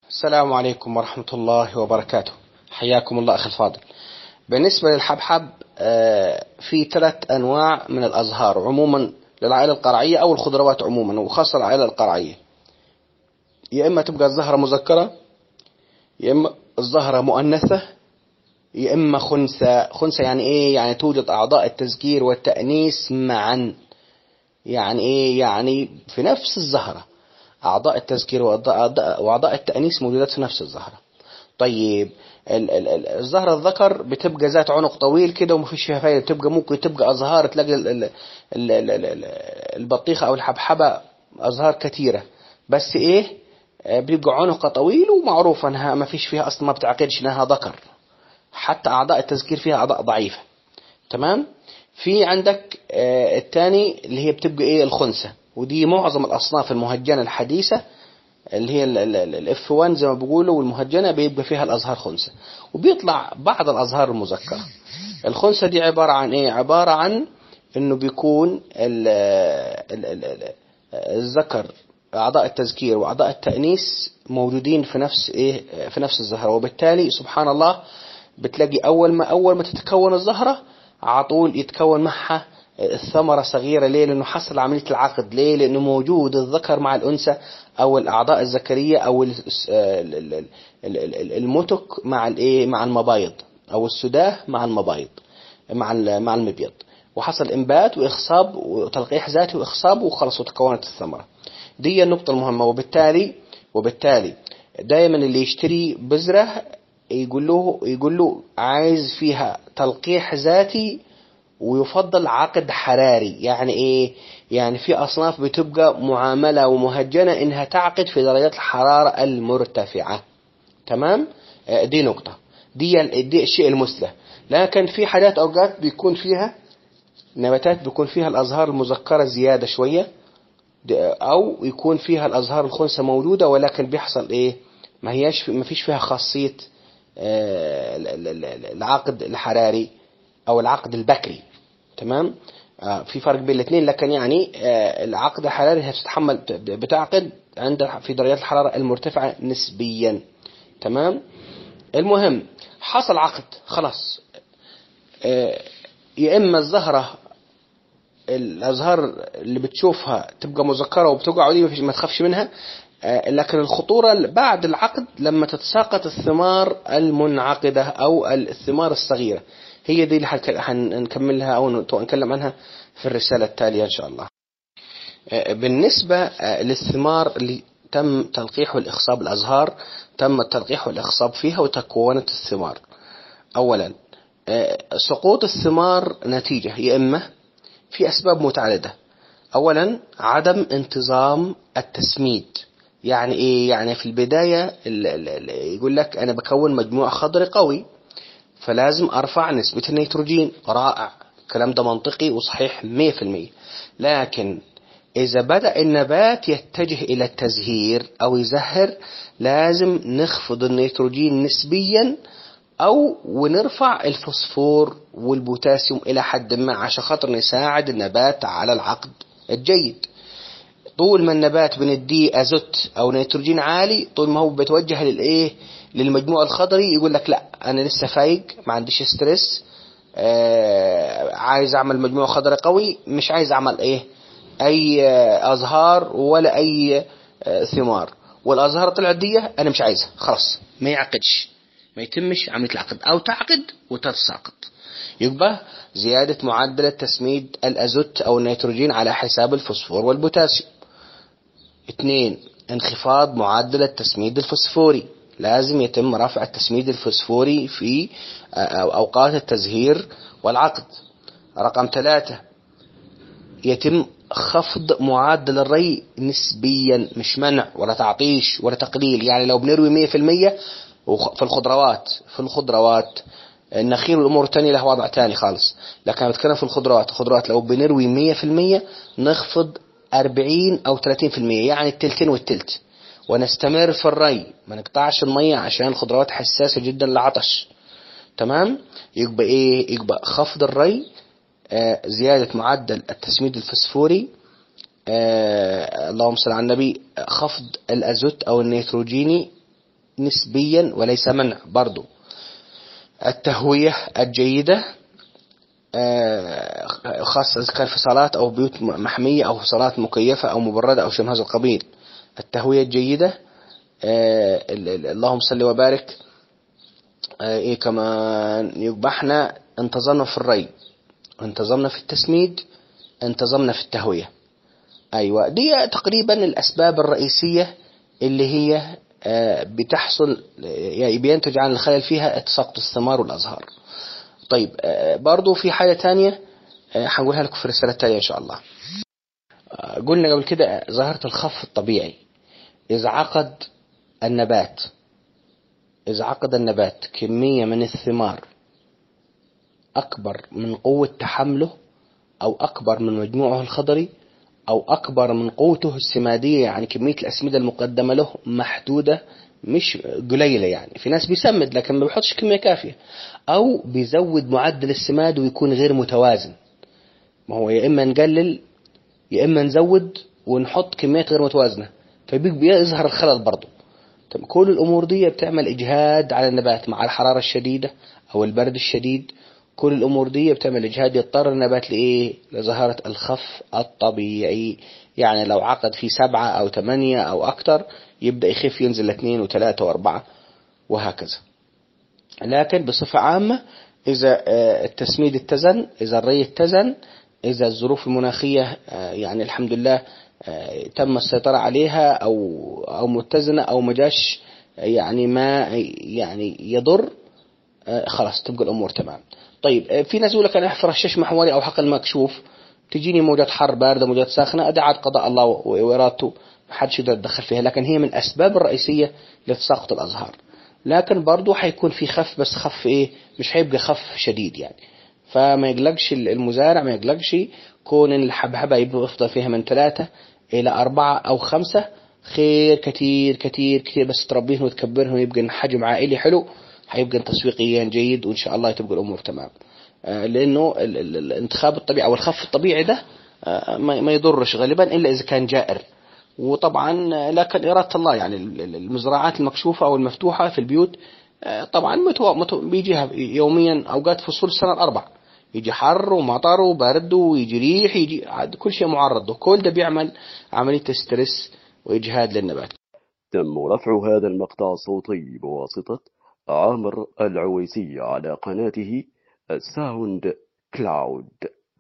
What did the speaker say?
السلام عليكم ورحمة الله وبركاته حياكم الله أخي الفاضل بالنسبة للحبحب آه، في ثلاث أنواع من الأزهار عموما للعائلة القرعية أو الخضروات عموما وخاصة العائلة القرعية يا إما تبقى الزهرة مذكرة يا إما الزهرة مؤنثة يا إما خنثى خنثى يعني إيه يعني توجد أعضاء التذكير والتأنيس معا يعني إيه يعني في نفس الزهرة أعضاء التذكير وأعضاء التأنيس موجودات في نفس الزهرة طيب الزهرة الذكر بتبقى ذات عنق طويل كده وما فيش فيها فايدة بتبقى ممكن تبقى أزهار تلاقي البطيخة أو الحبحبة أزهار كثيرة بس إيه بيبقى عنقها طويل ومعروف أنها ما فيش فيها أصلا ما بتعقدش أنها ذكر حتى أعضاء التذكير فيها أعضاء ضعيفة تمام في عندك آه، الثاني اللي هي بتبقى إيه الخنثى ودي معظم الأصناف المهجنة الحديثة اللي هي الاف 1 زي ما بيقولوا والمهجنة بيبقى فيها الأزهار خنثى وبيطلع بعض الأزهار المذكرة الخنثى دي عبارة عن إيه عبارة عن إنه بيكون الذكر أعضاء التذكير وأعضاء التأنيس موجودين في نفس إيه في نفس الزهرة وبالتالي سبحان الله بتلاقي أول ما أول ما تتكون الزهرة على طول يتكون معها الثمرة صغيرة ليه لأنه حصل عملية العقد ليه لأنه موجود الذكر مع الأنثى أو الأعضاء الذكرية أو المتك مع الإيه مع المبايض أو السداه مع المبايض مع مع المبيض وحصل إنبات وإخصاب وتلقيح ذاتي وإخصاب وخلص وتكونت الثمرة دي النقطة المهمة وبالتالي وبالتالي دائما اللي يشتري بذرة يقول له يقول له عايز فيها تلقيح ذاتي ويفضل عقد حراري يعني ايه يعني في اصناف بتبقى معاملة ومهجنة انها تعقد في درجات الحرارة المرتفعة تمام آه، دي نقطة دي, دي الشيء المسلح لكن في حاجات اوقات بيكون فيها نباتات بيكون فيها الازهار المذكرة زيادة شوية او يكون فيها الازهار الخنثى موجودة ولكن بيحصل ايه ما هيش ما فيش فيها خاصية آه، العقد الحراري او العقد البكري تمام آه، في فرق بين الاثنين لكن يعني آه، العقد الحراري بتتحمل بتعقد عند في درجات الحرارة المرتفعة نسبيا تمام المهم حصل عقد خلاص آه، يا اما الزهرة الازهار اللي بتشوفها تبقى مذكرة وبتقع دي ما تخافش منها لكن الخطورة بعد العقد لما تتساقط الثمار المنعقدة او الثمار الصغيرة هي دي اللي حنكملها أو نتكلم عنها في الرسالة التالية إن شاء الله آه، بالنسبة آه، للثمار اللي تم تلقيح والإخصاب الأزهار تم التلقيح والإخصاب فيها وتكونت الثمار أولا آه، سقوط الثمار نتيجة يا إما في أسباب متعددة أولا عدم انتظام التسميد يعني إيه يعني في البداية يقول لك أنا بكون مجموع خضري قوي فلازم أرفع نسبة النيتروجين رائع الكلام ده منطقي وصحيح 100% لكن إذا بدأ النبات يتجه إلى التزهير أو يزهر لازم نخفض النيتروجين نسبيا أو ونرفع الفوسفور والبوتاسيوم إلى حد ما عشان خاطر نساعد النبات على العقد الجيد طول ما النبات بنديه أزوت أو نيتروجين عالي طول ما هو بيتوجه للإيه للمجموع الخضري يقول لك لا انا لسه فايق ما عنديش ستريس آه عايز اعمل مجموع خضري قوي مش عايز اعمل ايه اي ازهار ولا اي آه ثمار والازهار طلعت دي انا مش عايزها خلاص ما يعقدش ما يتمش عمليه العقد او تعقد وتتساقط يبقى زيادة معدل تسميد الأزوت أو النيتروجين على حساب الفوسفور والبوتاسيوم اثنين انخفاض معدل التسميد الفوسفوري لازم يتم رفع التسميد الفوسفوري في أوقات التزهير والعقد رقم ثلاثة يتم خفض معدل الري نسبيا مش منع ولا تعطيش ولا تقليل يعني لو بنروي مية في المية في الخضروات في الخضروات النخيل والأمور الثانية له وضع ثاني خالص لكن أنا بتكلم في الخضروات الخضروات لو بنروي مية في المية نخفض أربعين أو ثلاثين في المية يعني التلتين والتلت ونستمر في الري ما نقطعش المية عشان الخضروات حساسة جدا للعطش تمام يبقى ايه يبقى خفض الري آه زيادة معدل التسميد الفسفوري آه اللهم صل على النبي خفض الازوت او النيتروجيني نسبيا وليس منع برضو التهوية الجيدة آه، خاصة إذا كان في صالات أو بيوت محمية أو صالات مكيفة أو مبردة أو شيء من هذا القبيل التهوية الجيدة آه، اللهم صل وبارك آه، إيه كما يبحنا انتظمنا في الري انتظمنا في التسميد انتظمنا في التهوية أيوة دي تقريبا الأسباب الرئيسية اللي هي بتحصل يعني بينتج عن الخلل فيها تساقط الثمار والأزهار طيب آه، برضو في حاجة تانية آه، هنقولها لكم في الرسالة التالية إن شاء الله آه، قلنا قبل كده ظاهرة الخف الطبيعي إذا عقد النبات إذا عقد النبات كمية من الثمار أكبر من قوة تحمله أو أكبر من مجموعه الخضري أو أكبر من قوته السمادية يعني كمية الأسمدة المقدمة له محدودة مش قليلة يعني في ناس بيسمد لكن ما بيحطش كمية كافية أو بيزود معدل السماد ويكون غير متوازن ما هو يا إما نقلل يا إما نزود ونحط كميات غير متوازنة فبيظهر الخلل برضه طب كل الأمور دي بتعمل إجهاد على النبات مع الحرارة الشديدة أو البرد الشديد كل الأمور دي بتعمل إجهاد يضطر النبات لإيه لظاهرة الخف الطبيعي يعني لو عقد في سبعة أو ثمانية أو أكثر يبدأ يخف ينزل لاثنين وثلاثة وأربعة وهكذا لكن بصفة عامة إذا آه، التسميد اتزن إذا الري اتزن إذا الظروف المناخية آه، يعني الحمد لله آه، تم السيطرة عليها أو أو متزنة أو مجاش يعني ما يعني يضر خلاص تبقى الأمور تمام طيب في ناس يقول لك أنا أحفر الشش محوري أو حقل مكشوف تجيني موجات حر باردة موجات ساخنة أدعى قضاء الله وإرادته ما حدش يقدر يتدخل فيها لكن هي من الأسباب الرئيسية لتساقط الأزهار لكن برضه حيكون في خف بس خف إيه مش هيبقى خف شديد يعني فما يقلقش المزارع ما يقلقش كون الحبهبة يبقى يفضل فيها من ثلاثة إلى أربعة أو خمسة خير كثير كثير كثير بس تربيهم وتكبرهم يبقى حجم عائلي حلو حيبقى تسويقيا جيد وإن شاء الله تبقى الأمور تمام آه، لأنه الانتخاب الطبيعي أو الخف الطبيعي ده آه، ما يضرش غالبا إلا إذا كان جائر وطبعا لكن إرادة الله يعني المزرعات المكشوفة أو المفتوحة في البيوت آه، طبعا متو... متو... بيجيها يوميا أوقات فصول السنة الأربع يجي حر ومطر وبرد ويجي ريح يجي كل شيء معرض وكل ده بيعمل عملية ستريس وإجهاد للنبات تم رفع هذا المقطع الصوتي بواسطة عامر العويسي على قناته الساوند كلاود